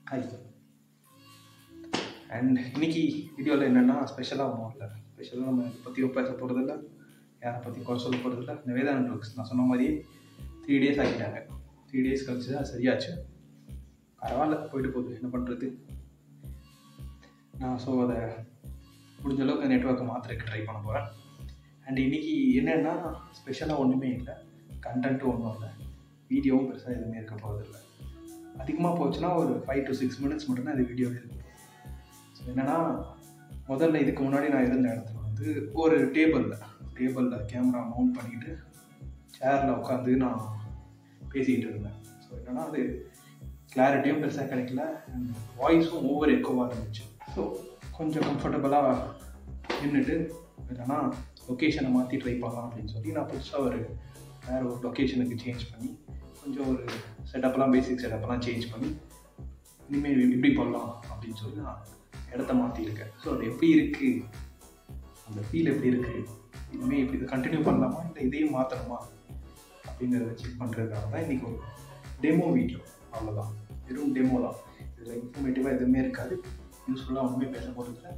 hi and இன்னைக்கு வீடியோவில் என்னென்னா ஸ்பெஷலாக ஒன்றும் இல்லை ஸ்பெஷலாக நம்ம இதை பற்றியும் பேச போகிறதில்ல யாரை பற்றி குறை சொல்ல போகிறதில்ல நிவேதா ட்ரக்ஸ் நான் சொன்ன மாதிரியே த்ரீ டேஸ் ஆகிட்டாங்க த்ரீ டேஸ் கழிச்சு தான் சரியாச்சு பரவாயில்ல போயிட்டு போகுது என்ன பண்ணுறது நான் ஸோ அதை முடிஞ்ச அளவுக்கு நெட்ஒர்க்கை மாற்றுறதுக்கு ட்ரை பண்ண போகிறேன் அண்ட் இன்னைக்கு என்னென்னா ஸ்பெஷலாக ஒன்றுமே இல்லை கண்டென்ட்டும் ஒன்றும் இல்லை வீடியோவும் பெருசாக எதுவுமே இருக்க போகிறதில்ல அதிகமாக போச்சுன்னா ஒரு ஃபைவ் டு சிக்ஸ் மினிட்ஸ் மட்டும்தான் இது வீடியோ இருக்கும் ஸோ என்னென்னா முதல்ல இதுக்கு முன்னாடி நான் இருந்த இடத்துல வந்து ஒரு டேபிளில் டேபிளில் கேமரா மவுண்ட் பண்ணிக்கிட்டு சேரில் உட்காந்து நான் பேசிக்கிட்டு இருந்தேன் ஸோ என்னென்னா அது கிளாரிட்டியும் பெருசாக கிடைக்கல வாய்ஸும் ஓவர் எக்கோவாக இருந்துச்சு ஸோ கொஞ்சம் கம்ஃபர்டபுளாக நின்றுட்டு இல்லைன்னா லொக்கேஷனை மாற்றி ட்ரை பண்ணலாம் அப்படின்னு சொல்லி நான் புதுசாக ஒரு வேறு ஒரு லொக்கேஷனுக்கு சேஞ்ச் பண்ணி கொஞ்சம் ஒரு செட்டப்லாம் பேசிக் செட்டப்லாம் சேஞ்ச் பண்ணி இனிமேல் எப்படி பண்ணலாம் அப்படின்னு சொல்லி நான் இடத்த மாற்றிருக்கேன் ஸோ அது எப்படி இருக்குது அந்த ஃபீல் எப்படி இருக்குது இனிமேல் இப்படி இதை கண்டினியூ பண்ணலாமா இல்லை இதையும் மாற்றணுமா அப்படிங்கிறத செக் பண்ணுறதுக்காக தான் இன்றைக்கி ஒரு டெமோ வீடியோ அவ்வளோதான் வெறும் டெமோ தான் இதில் இன்ஃபர்மேட்டிவாக எதுவுமே இருக்காது யூஸ்ஃபுல்லாக ஒன்றுமே பேச போகிறதில்ல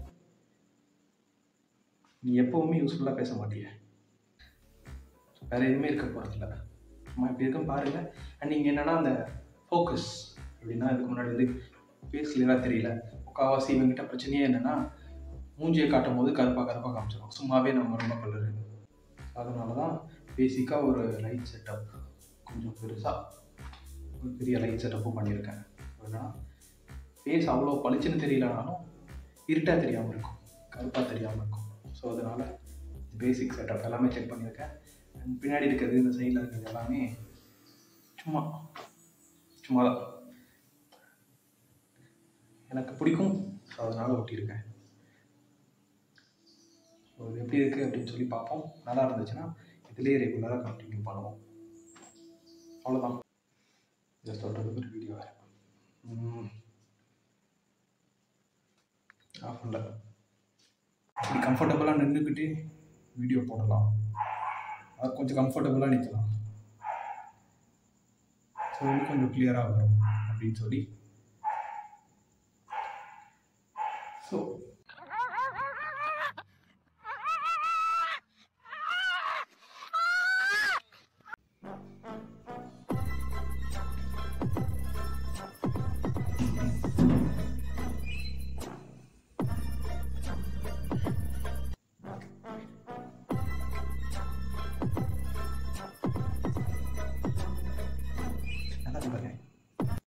நீ எப்போவுமே யூஸ்ஃபுல்லாக பேச மாட்டிய வேறு எதுவுமே இருக்க போகிறதில்ல சும்மா இப்படி இருக்கும் பாருங்கள் அண்ட் நீங்கள் என்னென்னா அந்த ஃபோக்கஸ் அப்படின்னா இதுக்கு முன்னாடி வந்து ஃபேஸ் கிளியராக தெரியல முக்கால்வாசி இவங்ககிட்ட பிரச்சனையே என்னென்னா மூஞ்சியை காட்டும் போது கருப்பாக கருப்பாக காமிச்சிடும் சும்மாவே நம்ம ரொம்ப கலரு அதனால தான் பேசிக்காக ஒரு லைட் செட்டப் கொஞ்சம் பெருசாக ஒரு பெரிய லைட் செட்டப்பும் பண்ணியிருக்கேன் ஏன்னா ஃபேஸ் அவ்வளோ பளிச்சுன்னு தெரியலனாலும் இருட்டாக தெரியாமல் இருக்கும் கருப்பாக தெரியாமல் இருக்கும் ஸோ அதனால் பேசிக் செட்டப் எல்லாமே செக் பண்ணியிருக்கேன் அண்ட் பின்னாடி இருக்கிறது இந்த சைடில் இருக்கிறது எல்லாமே சும்மா சும்மா தான் எனக்கு பிடிக்கும் ஸோ அதனால் ஒட்டியிருக்கேன் ஸோ இது எப்படி இருக்குது அப்படின்னு சொல்லி பார்ப்போம் நல்லா இருந்துச்சுன்னா இதுலேயே ரெகுலராக கண்டினியூ பண்ணுவோம் அவ்வளோதான் ஜஸ்ட் சொல்கிறதுக்கு ஒரு வீடியோ வேறு ஆஃப் இல்லை இப்படி கம்ஃபர்டபுளாக நின்றுக்கிட்டு வீடியோ போடலாம் அது கொஞ்சம் கம்ஃபர்டபுளாக நிற்கலாம் ஸோ இன்னும் கொஞ்சம் கிளியராக வரும் அப்படின்னு சொல்லி ஸோ நல்லா இருக்கு பாருங்க